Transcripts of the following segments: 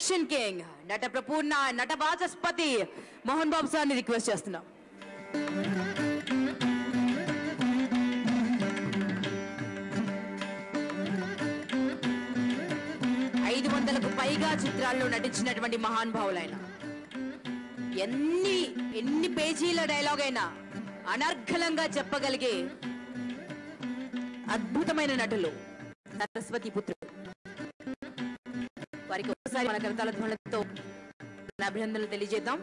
action king నట ప్రపూర్ణ నట వాచస్పతి మోహన్ బాబు సార్ని రిక్వెస్ట్ చేస్తున్నాం ఐదు వందలకు పైగా చిత్రాల్లో నటించినటువంటి మహాన్ భావులైన ఎన్ని ఎన్ని పేజీల డైలాగ్ అయినా అనర్ఘలంగా చెప్పగలిగే అద్భుతమైన నటులు సరస్వతి పుత్రుడు వారికి ఒకసారి మన కరతాల ధ్వనులతో మన అభినందనలు తెలియజేద్దాం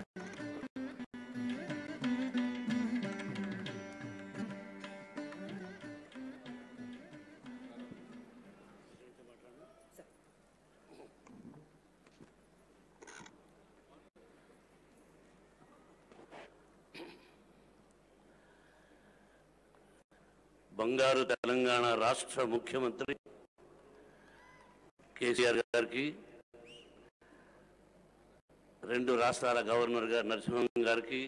బంగారు తెలంగాణ రాష్ట్ర ముఖ్యమంత్రి కేసీఆర్ గారికి రెండు రాష్ట్రాల గవర్నర్ గారు నరసింహన్ గారికి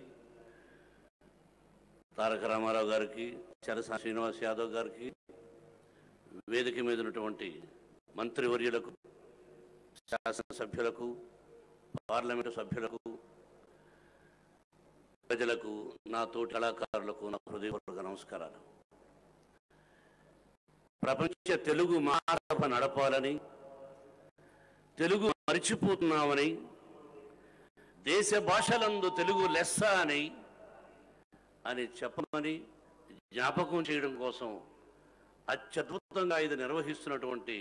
తారక రామారావు గారికి చరసా శ్రీనివాస్ యాదవ్ గారికి వేదిక మీద ఉన్నటువంటి మంత్రివర్యులకు శాసనసభ్యులకు పార్లమెంటు సభ్యులకు ప్రజలకు నా తోటి కళాకారులకు నా హృదయపూర్వక నమస్కారాలు ప్రపంచ తెలుగు మహాసభ నడపాలని తెలుగు మరిచిపోతున్నామని దేశ భాషలందు తెలుగు లెస్స అని అని చెప్పమని జ్ఞాపకం చేయడం కోసం అత్యద్భుతంగా ఇది నిర్వహిస్తున్నటువంటి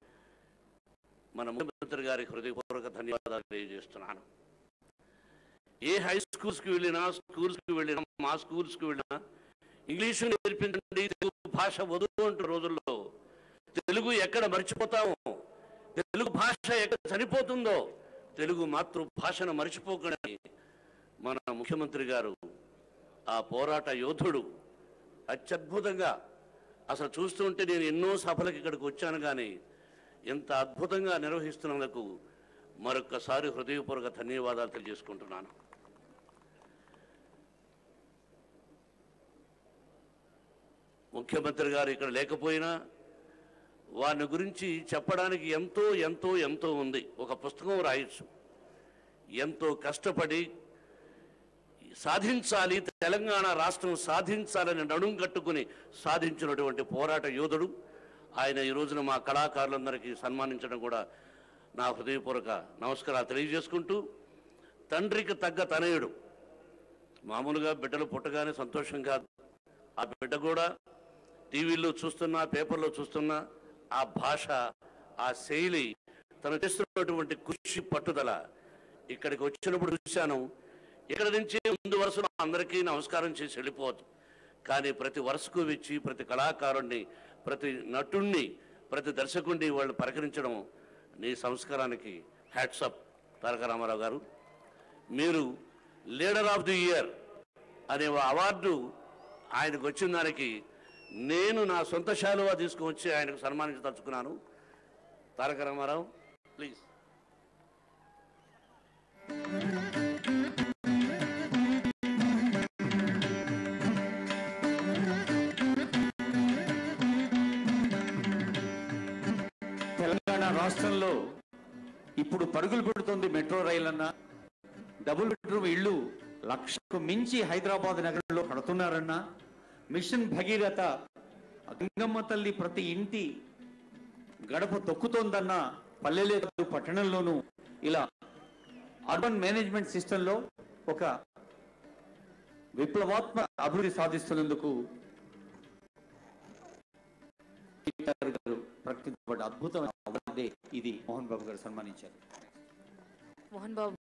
మన ముఖ్యమంత్రి గారికి హృదయపూర్వక ధన్యవాదాలు తెలియజేస్తున్నాను ఏ హై స్కూల్స్కి వెళ్ళినా స్కూల్స్కి వెళ్ళినా మా స్కూల్స్కి వెళ్ళినా ఇంగ్లీషు నేర్పించండి తెలుగు భాష వదులు అంటు రోజుల్లో తెలుగు ఎక్కడ మర్చిపోతామో తెలుగు భాష ఎక్కడ చనిపోతుందో తెలుగు మాతృభాషను మర్చిపోకూడని మన ముఖ్యమంత్రి గారు ఆ పోరాట యోధుడు అత్యద్భుతంగా అసలు చూస్తుంటే నేను ఎన్నో సభలకు ఇక్కడికి వచ్చాను కానీ ఇంత అద్భుతంగా నిర్వహిస్తున్నందుకు మరొక్కసారి హృదయపూర్వక ధన్యవాదాలు తెలియజేసుకుంటున్నాను ముఖ్యమంత్రి గారు ఇక్కడ లేకపోయినా వారిని గురించి చెప్పడానికి ఎంతో ఎంతో ఎంతో ఉంది ఒక పుస్తకం రాయొచ్చు ఎంతో కష్టపడి సాధించాలి తెలంగాణ రాష్ట్రం సాధించాలని నడుం కట్టుకుని సాధించినటువంటి పోరాట యోధుడు ఆయన ఈ రోజున మా కళాకారులందరికీ సన్మానించడం కూడా నా హృదయపూర్వక నమస్కారాలు తెలియజేసుకుంటూ తండ్రికి తగ్గ తనయుడు మామూలుగా బిడ్డలు పుట్టగానే సంతోషం కాదు ఆ బిడ్డ కూడా టీవీలో చూస్తున్నా పేపర్లో చూస్తున్నా ఆ భాష ఆ శైలి తను చేస్తున్నటువంటి కృషి పట్టుదల ఇక్కడికి వచ్చినప్పుడు చూశాను ఇక్కడ నుంచి ముందు వరుసలో అందరికీ నమస్కారం చేసి వెళ్ళిపోవచ్చు కానీ ప్రతి వరుసకు వచ్చి ప్రతి కళాకారుణ్ణి ప్రతి నటుణ్ణి ప్రతి దర్శకుడిని వాళ్ళు పలకరించడం నీ సంస్కారానికి హ్యాట్సప్ తారక రామారావు గారు మీరు లీడర్ ఆఫ్ ది ఇయర్ అనే ఓ అవార్డు ఆయనకు వచ్చిన దానికి నేను నా సొంత శాలువా తీసుకువచ్చి ఆయనకు సన్మానించదలుచుకున్నాను తారక రామారావు ప్లీజ్ తెలంగాణ రాష్ట్రంలో ఇప్పుడు పరుగులు పెడుతుంది మెట్రో రైలు అన్న డబుల్ బెడ్రూమ్ ఇళ్ళు లక్షకు మించి హైదరాబాద్ నగరంలో కడుతున్నారన్నా మిషన్ భగీరథ గంగమ్మ తల్లి ప్రతి ఇంటి గడప తొక్కుతోందన్న పల్లెలే కాదు పట్టణంలోనూ ఇలా అర్బన్ మేనేజ్మెంట్ సిస్టంలో ఒక విప్లవాత్మక అభివృద్ధి సాధిస్తున్నందుకు కేటీఆర్ గారు ప్రకటించబడ్డ అద్భుతమైన అవార్డే ఇది మోహన్ బాబు గారు సన్మానించారు మోహన్ బాబు